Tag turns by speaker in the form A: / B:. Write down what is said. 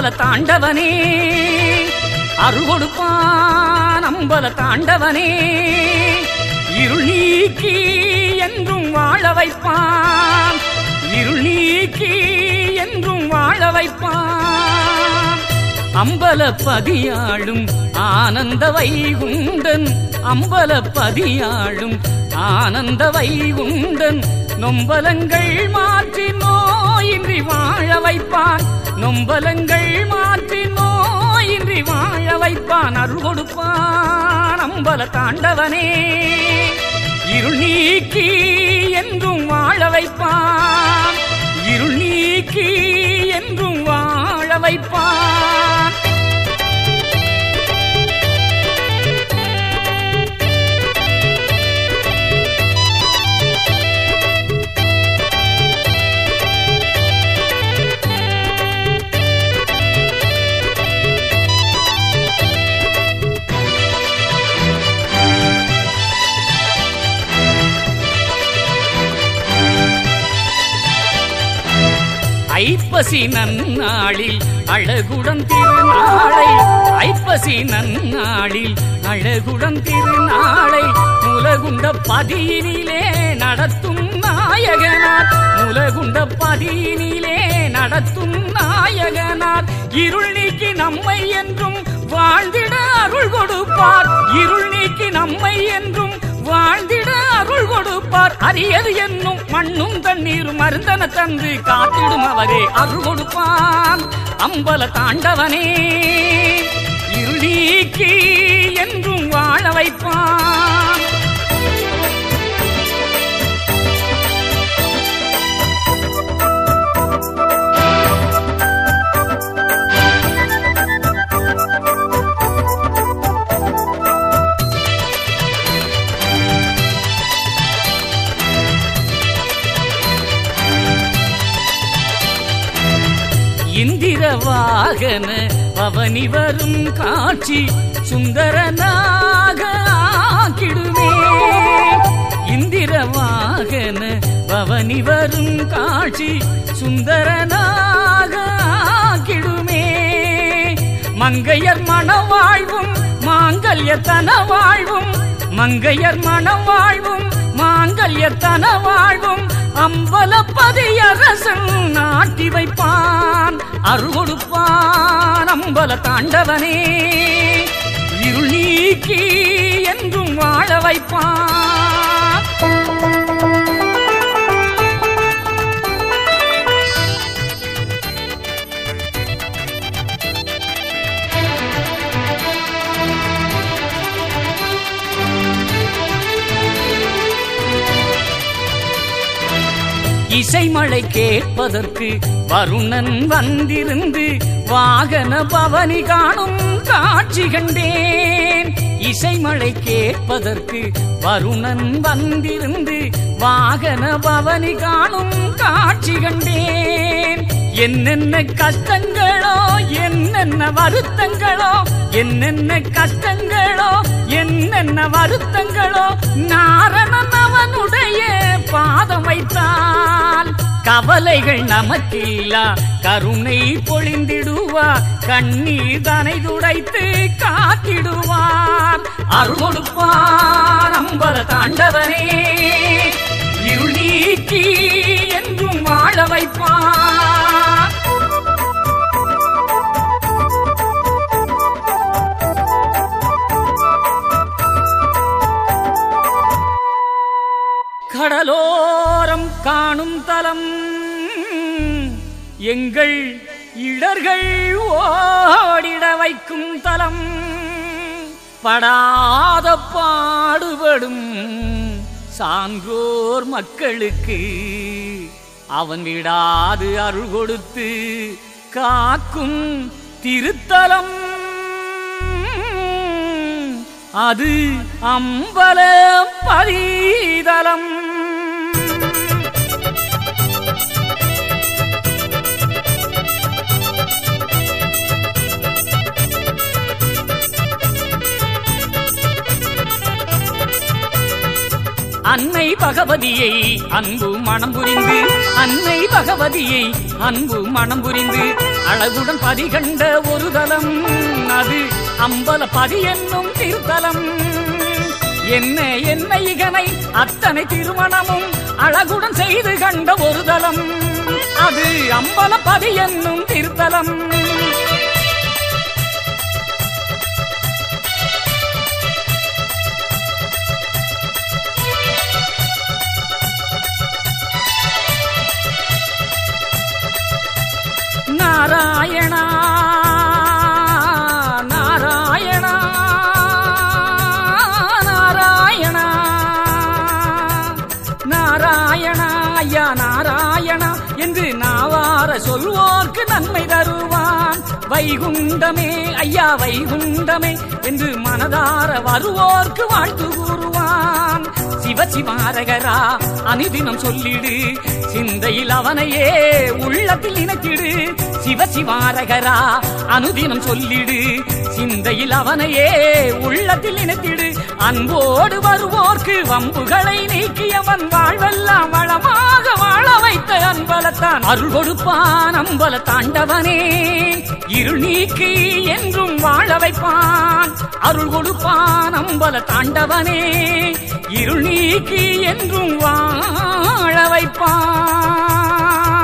A: அம்பல தாண்டவனே அருள் கொடுப்பான் அம்பல தாண்டவனே இருள் நீக்கி என்றும் வாழ வைப்பான் இருள் நீக்கி என்றும் வாழ வைப்பான் அம்பல பதியாளும் ஆனந்த வைகுண்டன் அம்பல பதியாளும் ஆனந்த வைகுண்டன் நொம்பலங்கள் மாற்றி நோயின்றி வாழ வைப்பான் நொம்பலங்கள் மாற்றி நோயின்றி வாழ வைப்பான் அருள் கொடுப்பான் அம்பல தாண்டவனே இருள் நீக்கி என்றும் வாழ வைப்பான் இருள் நீக்கி என்றும் வாழ வைப்பான் ஐப்பசி நன்னாளில் அழகுடன் திருநாளை ஐப்பசி நன்னாளில் அழகுடன் திருநாளை முலகுண்ட பதியினிலே நடத்தும் நாயகனார் முலகுண்ட பதியினிலே நடத்தும் நாயகனார் இருள் நீக்கி நம்மை என்றும் வாழ்ந்திட அருள் கொடுப்பார் இருள் நீக்கி நம்மை என்றும் வாழ்ந்திட அருள் கொடுப்பார் அரியது என்னும் மண்ணும் தண்ணீரும் மருந்தன தந்து காத்திடும் அவரே அருள் கொடுப்பான் அம்பல தாண்டவனே இருள் நீக்கி என்றும் வாழ வைப்பான் இந்திர வாகன பவனி வரும் காட்சி சுந்தரனாக ஆக்கிடுமே இந்திர வாகன பவனி வரும் காட்சி சுந்தரனாக ஆக்கிடுமே மங்கையர் மணவாழ்வும் மாங்கல்ய தன வாழ்வும் மங்கையர் மணவாழ்வும் மாங்கல்ய தன வாழ்வும் அம்பலப்பதி அரசன் நாட்டி வைப்பான் அருள் கொடுப்பான் அம்பல தாண்டவனே இருள் நீக்கி என்றும் வாழ வைப்பான் இசைமழை கேட்பதற்கு வருணன் வந்திருந்து வாகன பவனி காணும் காட்சி கண்டேன் இசைமழை கேட்பதற்கு வருணன் வந்திருந்து வாகன பவனி காணும் காட்சி கண்டேன் என்னென்ன கஷ்டங்களோ என்னென்ன வருத்தங்களோ என்னென்ன கஷ்டங்களோ என்னென்ன வருத்தங்களோ நாரணன் அவனுடைய பாதம் வைத்தால் கவலைகள் நமக்கில்லா கருணை பொழிந்திடுவார் கண்ணீர் தனை துடைத்து காத்திடுவார் அருள் கொடுப்பார் அம்பல தாண்டவனே இருள் நீக்கி என்றும் வாழ வைப்பார் கடலோரம் காணும் தலம் எங்கள் இடர்கள் ஓடிட வைக்கும் தலம் படாத பாடுபடும் சான்றோர் மக்களுக்கு அவன் விடாது அருள் கொடுத்து காக்கும் திருத்தலம் அது அம்பல பரிதலம் அன்னை பகவதியை அன்பு மனம் புரிந்து அன்னை பகவதியை அன்பு மனம் புரிந்து அழகுடன் பதி கண்ட ஒரு தலம் அது அம்பல பதி என்னும் திருத்தலம் என்ன என்ன இகனை அத்தனை திருமணமும் அழகுடன் செய்து கண்ட ஒரு தலம் அது அம்பல பதி என்னும் திருத்தலம் நாராயணா நாராயணா நாராயணா நாராயணா ஐயா நாராயணா என்று நாவார சொல்வோர்க்கு நன்மை தருவான் வைகுண்டமே ஐயா வைகுண்டமே என்று மனதார வருவோர்க்கு வாழ்த்து கூறுவான் சிவசிவாரகரா அனுதினம் சொல்லிடு சிந்தையில் அவனையே உள்ளத்தில் நினைத்திடு சிவசிவாரகரா அனுதினம் சொல்லிடு சிந்தையில் அவனையே உள்ளத்தில் நினைத்திடு அன்போடு வருவோர்க்கு வம்புகளை நீக்கியவன் வாழ்வெல்லாம் வளமாக வாழ வைத்த அன்பலத்தான் அருள் கொடுப்பான் அம்பல தாண்டவனே இருள் நீக்கி என்றும் வாழ வைப்பான் அருள் கொடுப்பான் அம்பல தாண்டவனே இருள் நீக்கி என்றும் வாழ வைப்பான்